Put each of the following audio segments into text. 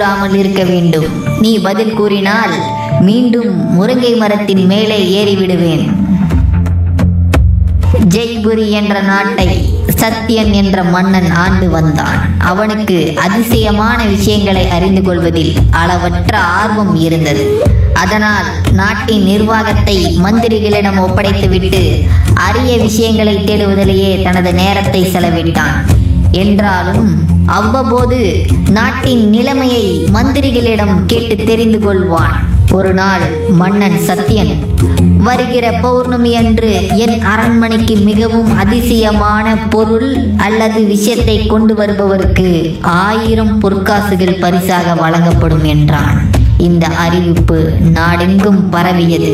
கூறாமல் இருக்க வேண்டும் நீ பதில் கூறினால் மீண்டும் முருங்கை மரத்தின் மேலே ஏறிவிடுவேன் ஜெய்புரி என்ற நாட்டை சத்தியன் என்ற மன்னன் ஆண்டு வந்தான் அவனுக்கு அதிசயமான விஷயங்களை அறிந்து கொள்வதில் அளவற்ற ஆர்வம் இருந்தது அதனால் நாட்டின் நிர்வாகத்தை மந்திரிகளிடம் ஒப்படைத்துவிட்டு அரிய விஷயங்களை தேடுவதிலேயே தனது நேரத்தை செலவிட்டான் என்றாலும் அவ்வப்போது நாட்டின் நிலைமையை மந்திரிகளிடம் கேட்டு தெரிந்து கொள்வான் ஒரு நாள் மன்னன் சத்தியன் வருகிற பௌர்ணமி அன்று என் அரண்மனைக்கு மிகவும் அதிசயமான பொருள் அல்லது விஷயத்தை கொண்டு வருபவருக்கு ஆயிரம் பொற்காசுகள் பரிசாக வழங்கப்படும் என்றான் இந்த அறிவிப்பு நாடெங்கும் பரவியது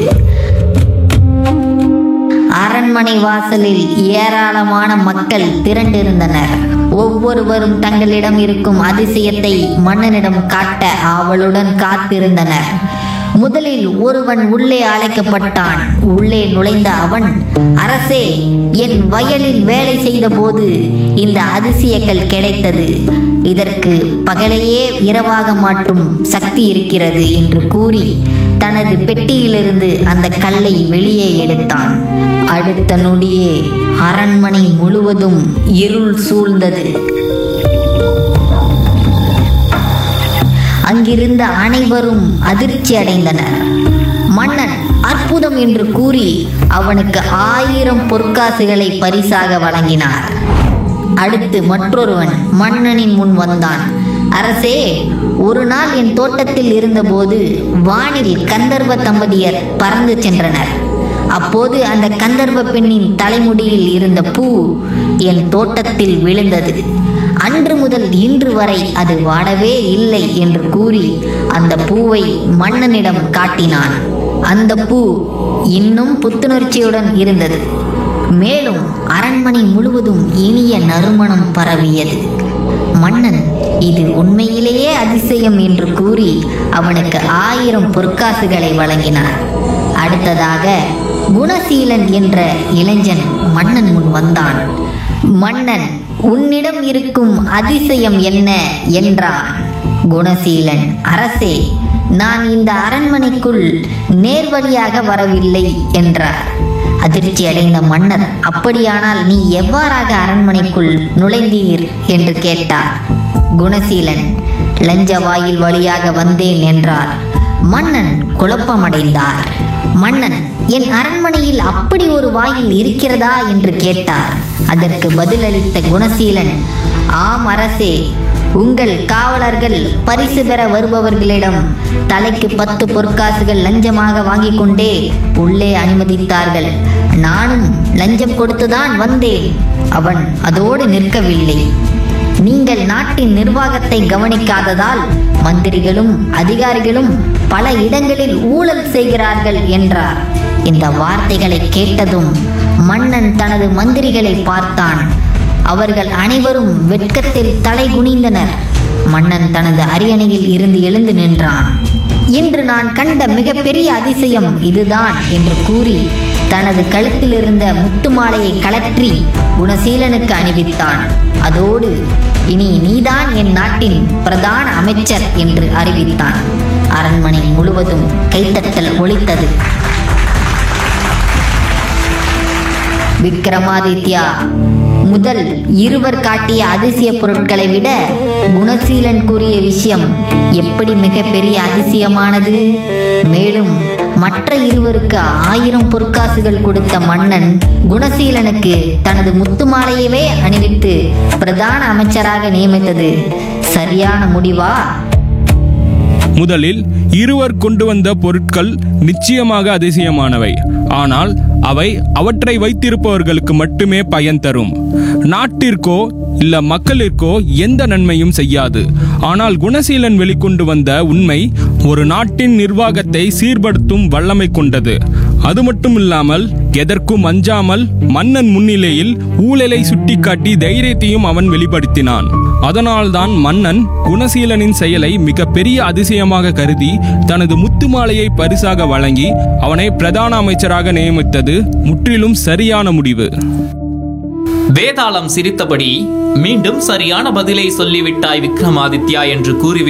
அரண்மனை வாசலில் ஏராளமான மக்கள் திரண்டிருந்தனர் ஒவ்வொருவரும் தங்களிடம் இருக்கும் அதிசயத்தை மன்னனிடம் காட்ட ஆவலுடன் காத்திருந்தனர் முதலில் ஒருவன் உள்ளே அழைக்கப்பட்டான் உள்ளே நுழைந்த அவன் அரசே என் வயலில் வேலை செய்தபோது இந்த அதிசயங்கள் கிடைத்தது இதற்கு பகலையே இரவாக மாற்றும் சக்தி இருக்கிறது என்று கூறி தனது பெட்டியிலிருந்து அந்த கல்லை வெளியே எடுத்தான் அடுத்த நொடியே அரண்மனை முழுவதும் இருள் சூழ்ந்தது அங்கிருந்த அனைவரும் அதிர்ச்சி அடைந்தனர் மன்னன் அற்புதம் என்று கூறி அவனுக்கு ஆயிரம் பொற்காசுகளை பரிசாக வழங்கினார் அடுத்து மற்றொருவன் மன்னனின் முன் வந்தான் அரசே ஒரு நாள் என் தோட்டத்தில் இருந்தபோது வானில் கந்தர்வ தம்பதியர் பறந்து சென்றனர் அப்போது அந்த கந்தர்வ பெண்ணின் தலைமுடியில் இருந்த பூ என் தோட்டத்தில் விழுந்தது அன்று முதல் இன்று வரை அது வாடவே இல்லை என்று கூறி அந்த பூவை மன்னனிடம் காட்டினான் அந்த பூ இன்னும் புத்துணர்ச்சியுடன் இருந்தது மேலும் அரண்மனை முழுவதும் இனிய நறுமணம் பரவியது மன்னன் இது உண்மையிலேயே அதிசயம் என்று கூறி அவனுக்கு ஆயிரம் பொற்காசுகளை வழங்கினார் அடுத்ததாக குணசீலன் என்ற இளைஞன் மன்னன் முன் வந்தான் மன்னன் உன்னிடம் இருக்கும் அதிசயம் என்ன என்றான் குணசீலன் அரசே நான் இந்த அரண்மனைக்குள் நேர்வழியாக வரவில்லை என்றார் அதிர்ச்சி அடைந்த மன்னர் அப்படியானால் நீ எவ்வாறாக அரண்மனைக்குள் நுழைந்தீர் என்று கேட்டார் குணசீலன் லஞ்ச வாயில் வழியாக வந்தேன் என்றார் மன்னன் குழப்பமடைந்தார் மன்னன் என் அரண்மனையில் அப்படி ஒரு வாயில் இருக்கிறதா என்று கேட்டார் அதற்கு பதிலளித்த குணசீலன் ஆம் அரசே உங்கள் காவலர்கள் பரிசு பெற வருபவர்களிடம் தலைக்கு பத்து பொற்காசுகள் லஞ்சமாக வாங்கிக் கொண்டே உள்ளே அனுமதித்தார்கள் நானும் லஞ்சம் கொடுத்துதான் வந்தேன் அவன் அதோடு நிற்கவில்லை நீங்கள் நாட்டின் நிர்வாகத்தை கவனிக்காததால் மந்திரிகளும் அதிகாரிகளும் பல இடங்களில் ஊழல் செய்கிறார்கள் என்றார் இந்த வார்த்தைகளை கேட்டதும் மன்னன் தனது மந்திரிகளை பார்த்தான் அவர்கள் அனைவரும் வெட்கத்தில் தலை குனிந்தனர் மன்னன் தனது அரியணையில் இருந்து எழுந்து நின்றான் இன்று நான் கண்ட மிகப்பெரிய அதிசயம் இதுதான் என்று கூறி தனது கழுத்தில் இருந்த முத்து மாலையை கலற்றி குணசீலனுக்கு அணிவித்தான் அதோடு இனி நீதான் என் நாட்டின் பிரதான அமைச்சர் என்று அறிவித்தான் அரண்மனை முழுவதும் கைத்தட்டல் ஒலித்தது விக்ரமாதித்யா முதல் இருவர் காட்டிய அதிசய பொருட்களை விட குணசீலன் கூறிய விஷயம் எப்படி மிகப்பெரிய அதிசயமானது மேலும் மற்ற இருவருக்கு ஆயிரம் பொற்காசுகள் கொடுத்த மன்னன் குணசீலனுக்கு தனது முத்து மாலையவே அணிவித்து பிரதான அமைச்சராக நியமித்தது சரியான முடிவா முதலில் இருவர் கொண்டு வந்த பொருட்கள் நிச்சயமாக அதிசயமானவை ஆனால் அவை அவற்றை வைத்திருப்பவர்களுக்கு மட்டுமே பயன் தரும் நாட்டிற்கோ இல்ல மக்களிற்கோ எந்த நன்மையும் செய்யாது ஆனால் குணசீலன் வெளிக்கொண்டு வந்த உண்மை ஒரு நாட்டின் நிர்வாகத்தை சீர்படுத்தும் வல்லமை கொண்டது அது மட்டும் இல்லாமல் எதற்கும் அஞ்சாமல் மன்னன் முன்னிலையில் ஊழலை சுட்டிக்காட்டி தைரியத்தையும் அவன் வெளிப்படுத்தினான் அதனால்தான் மன்னன் குணசீலனின் செயலை மிக பெரிய அதிசயமாக கருதி தனது முத்து மாலையை பரிசாக வழங்கி அவனை பிரதான அமைச்சராக நியமித்தது முற்றிலும் சரியான முடிவு வேதாளம் சிரித்தபடி மீண்டும் சரியான பதிலை சொல்லிவிட்டாய் விக்ரமாதித்யா என்று கூறி